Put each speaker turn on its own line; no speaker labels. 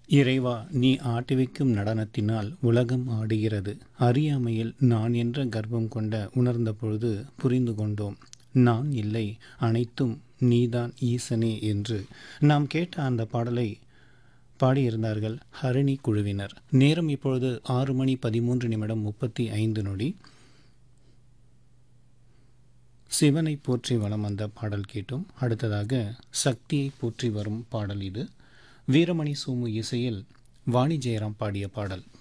இறைவா நீ ஆட்டுவிக்கும் நடனத்தினால் உலகம் ஆடுகிறது அறியாமையில் நான் என்ற கர்ப்பம் கொண்ட உணர்ந்த பொழுது புரிந்து கொண்டோம் நான் இல்லை அனைத்தும் நீதான் ஈசனே என்று நாம் கேட்ட அந்த பாடலை பாடியிருந்தார்கள் ஹரிணி குழுவினர் நேரம் இப்பொழுது ஆறு மணி பதிமூன்று நிமிடம் முப்பத்தி ஐந்து நொடி சிவனை போற்றி வலம் வந்த பாடல் கேட்டோம் அடுத்ததாக சக்தியை போற்றி வரும் பாடல் இது வீரமணி சோமு இசையில் வாணி ஜெயராம் பாடிய பாடல்